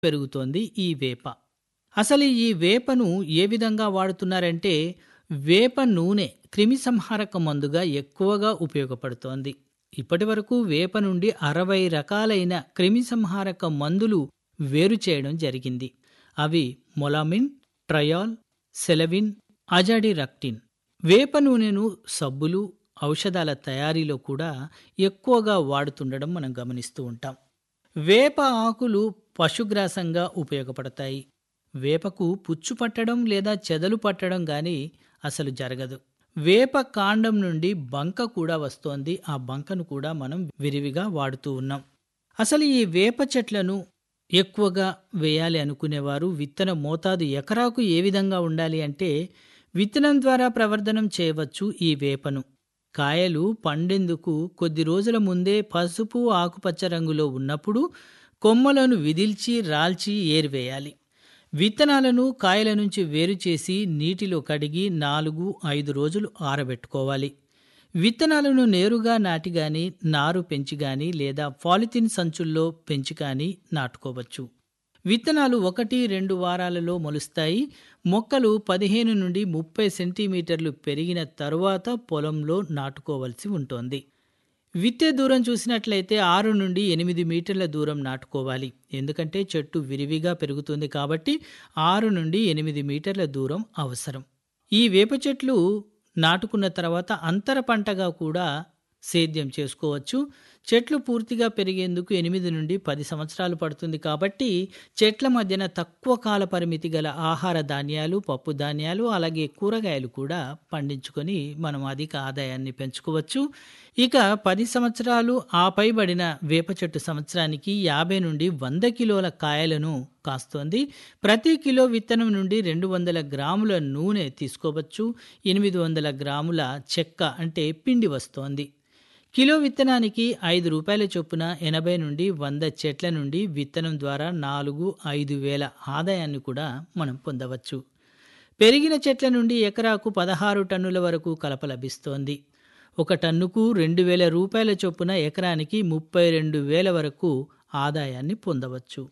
పెరుగుతోంది ఈ వేప అసలు ఈ వేపను ఏ విధంగా వాడుతున్నారంటే వేప నూనె క్రిమిసంహారక మందుగా ఎక్కువగా ఉపయోగపడుతోంది ఇప్పటి వరకు వేప నుండి అరవై రకాలైన క్రిమిసంహారక మందులు వేరు చేయడం జరిగింది అవి మొలామిన్ ట్రయాల్ సెలవిన్ అజాడిరక్టిన్ వేప నూనెను సబ్బులు ఔషధాల తయారీలో కూడా ఎక్కువగా వాడుతుండడం మనం గమనిస్తూ ఉంటాం వేప ఆకులు పశుగ్రాసంగా ఉపయోగపడతాయి వేపకు పుచ్చు పట్టడం లేదా చెదలు పట్టడం గాని అసలు జరగదు వేప కాండం నుండి బంక కూడా వస్తోంది ఆ బంకను కూడా మనం విరివిగా వాడుతూ ఉన్నాం అసలు ఈ వేప చెట్లను ఎక్కువగా వేయాలి అనుకునేవారు విత్తన మోతాదు ఎకరాకు ఏ విధంగా ఉండాలి అంటే విత్తనం ద్వారా ప్రవర్ధనం చేయవచ్చు ఈ వేపను కాయలు పండేందుకు కొద్ది రోజుల ముందే పసుపు ఆకుపచ్చ రంగులో ఉన్నప్పుడు కొమ్మలను విదిల్చి రాల్చి ఏరివేయాలి విత్తనాలను కాయల నుంచి వేరు చేసి నీటిలో కడిగి నాలుగు ఐదు రోజులు ఆరబెట్టుకోవాలి విత్తనాలను నేరుగా నాటి గాని నారు పెంచి గాని లేదా పాలిథిన్ సంచుల్లో పెంచి గాని నాటుకోవచ్చు విత్తనాలు ఒకటి రెండు వారాలలో మొలుస్తాయి మొక్కలు పదిహేను నుండి ముప్పై సెంటీమీటర్లు పెరిగిన తరువాత పొలంలో నాటుకోవలసి ఉంటుంది విత్తే దూరం చూసినట్లయితే ఆరు నుండి ఎనిమిది మీటర్ల దూరం నాటుకోవాలి ఎందుకంటే చెట్టు విరివిగా పెరుగుతుంది కాబట్టి ఆరు నుండి ఎనిమిది మీటర్ల దూరం అవసరం ఈ వేప చెట్లు నాటుకున్న తర్వాత అంతర పంటగా కూడా సేద్యం చేసుకోవచ్చు చెట్లు పూర్తిగా పెరిగేందుకు ఎనిమిది నుండి పది సంవత్సరాలు పడుతుంది కాబట్టి చెట్ల మధ్యన తక్కువ కాల పరిమితి గల ఆహార ధాన్యాలు పప్పు ధాన్యాలు అలాగే కూరగాయలు కూడా పండించుకొని మనం అధిక ఆదాయాన్ని పెంచుకోవచ్చు ఇక పది సంవత్సరాలు ఆ పైబడిన వేప చెట్టు సంవత్సరానికి యాభై నుండి వంద కిలోల కాయలను కాస్తోంది ప్రతి కిలో విత్తనం నుండి రెండు వందల గ్రాముల నూనె తీసుకోవచ్చు ఎనిమిది వందల గ్రాముల చెక్క అంటే పిండి వస్తోంది కిలో విత్తనానికి ఐదు రూపాయల చొప్పున ఎనభై నుండి వంద చెట్ల నుండి విత్తనం ద్వారా నాలుగు ఐదు వేల ఆదాయాన్ని కూడా మనం పొందవచ్చు పెరిగిన చెట్ల నుండి ఎకరాకు పదహారు టన్నుల వరకు కలప లభిస్తోంది ఒక టన్నుకు రెండు వేల రూపాయల చొప్పున ఎకరానికి ముప్పై రెండు వేల వరకు ఆదాయాన్ని పొందవచ్చు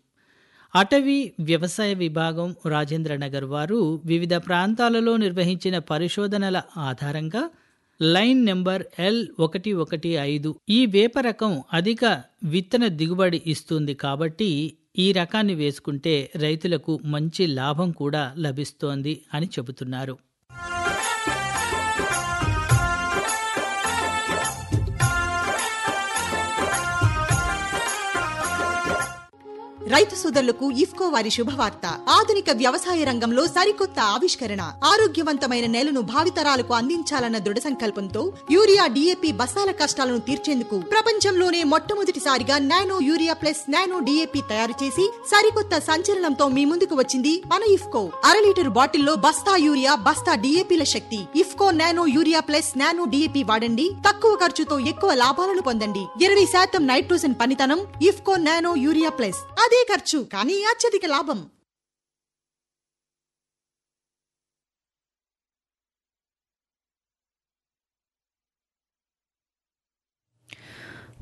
అటవీ వ్యవసాయ విభాగం రాజేంద్రనగర్ వారు వివిధ ప్రాంతాలలో నిర్వహించిన పరిశోధనల ఆధారంగా లైన్ నెంబర్ ఎల్ ఒకటి ఒకటి ఐదు ఈ వేప రకం అధిక విత్తన దిగుబడి ఇస్తుంది కాబట్టి ఈ రకాన్ని వేసుకుంటే రైతులకు మంచి లాభం కూడా లభిస్తోంది అని చెబుతున్నారు రైతు సోదరులకు ఇఫ్కో వారి శుభవార్త ఆధునిక వ్యవసాయ రంగంలో సరికొత్త ఆవిష్కరణ ఆరోగ్యవంతమైన నేలను భావితరాలకు అందించాలన్న దృఢ సంకల్పంతో యూరియా డిఏపి బస్తాల కష్టాలను తీర్చేందుకు ప్రపంచంలోనే మొట్టమొదటిసారిగా nano urea plus nano DAP తయారు చేసి సరికొత్త సంచలనంతో మీ ముందుకు వచ్చింది మన ఇఫ్కో అర లీటర్ బాటిల్లో బస్తా యూరియా బస్తా డిఏపిల శక్తి IFFCO nano urea plus nano DAP వాడండి తక్కువ ఖర్చుతో ఎక్కువ లాభాలను పొందండి ఇరవై శాతం నైట్రోజన్ పనితనం ఇఫ్కో నానో యూరియా ప్లస్ అదే ఖర్చు కానీ అత్యధిక లాభం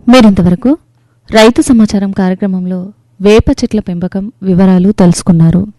మీరింతవరకు రైతు సమాచారం కార్యక్రమంలో వేప చెట్ల పెంపకం వివరాలు తెలుసుకున్నారు